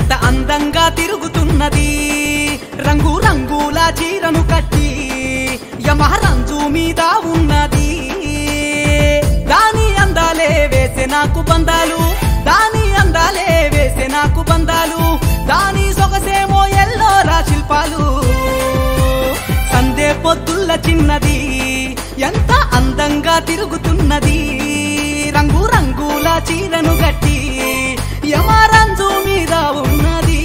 ఎంత అందంగా తిరుగుతున్నది రంగు రంగుల చీరను కట్టి యమహరంజు మీద ఉన్నది దాని అందాలే వేసే నాకు బంధాలు దాని అందాలే వేసే నాకు బంధాలు దాని సొగసేమో ఎల్లోరా శిల్పాలు సందే పొద్దుల్ల చిన్నది ఎంత అందంగా తిరుగుతున్నది రంగు రంగుల చీరను గట్టి యమరంజు మీద ఉన్నది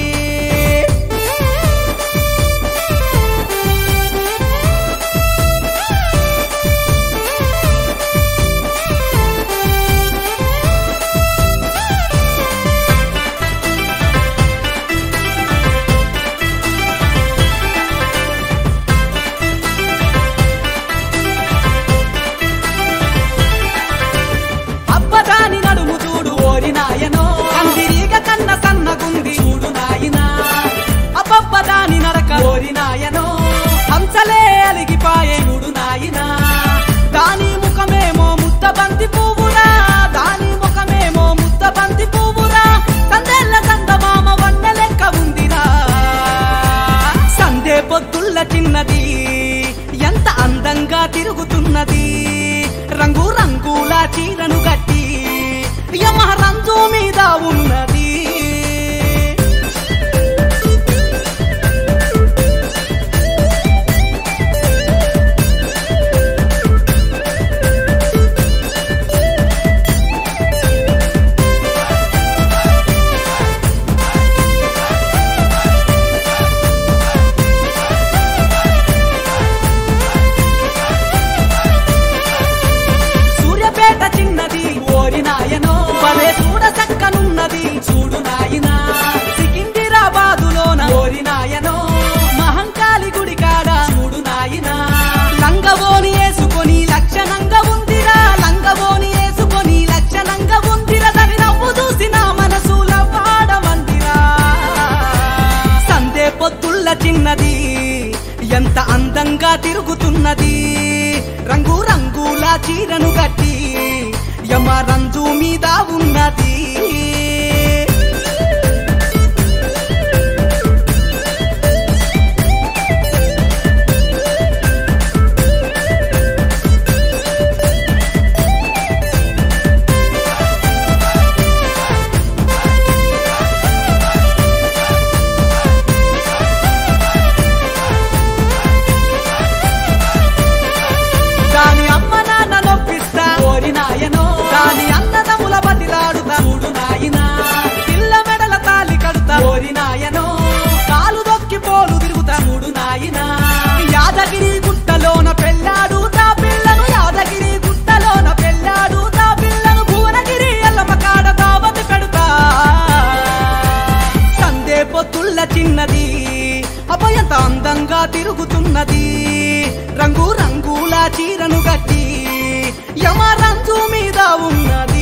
అబ్బదాని నడుము చూడు ఓరి నాయనో కందిరీగ కన్న సన్నగుంది చూడు నాయనా అబ్బబ్బదాని నరక ఓరి నాయనో హంసలే అలిగిపాయే చూడు నాయనా దాని ముఖమేమో ముద్ద బంతి పువ్వురా దాని ముఖమేమో ముద్ద బంతి పువ్వురా సందేళ్ల సందమామ వన్న లెక్క ఉందిరా సందే పొద్దుల్ల చిన్నది ఎంత అందంగా తిరుగుతున్నది రంగు రంగుల చీరను గట్టి యమహరంజు మీద ఉన్నది సూర్యపేట చిన్నది ఓరి నాయనో భలే చూడ చక్కనున్నది చూడు నాయనా సికింద్రాబాదులోన ఓరి నాయనో మహంకాళి గుడి కాడ చూడు నాయనా లంగవోని వేసుకొని లక్షణంగా ఉందిరా లంగవోని వేసుకొని లక్షణంగా ఉందిరా దాని నవ్వు చూసి నా మనసుల వాడమందిరా సందే పొత్తుల్ల చిన్నది ఎంత అందంగా తిరుగుతున్నది రంగు రంగుల చీరను కట్టి యమ రంజు మీద ఉన్నది దాని అమ్మ నాన్న నొప్పిస్తా ఓరి నాయనో దాని అన్నదముల బతిలాడుతా చూడు నాయనా పిల్ల మెడల తాలి కడుతా ఓరి నాయనో కాలు దొక్కి పోలు తిరుగుతా చూడు నాయనా యాదగిరి గుట్టలోన పెళ్ళాడు తా పిల్లను యాదగిరి గుట్టలోన పెళ్ళాడు తా పిల్లను భువనగిరి ఎల్లమ్మ కాడ దావతి పెడుతా సందే పొత్తుల్ల చిన్నది అభయంత అందంగా తిరుగుతున్నది రంగు రంగుల చీరను గట్టి యమ రంజు మీద ఉన్నది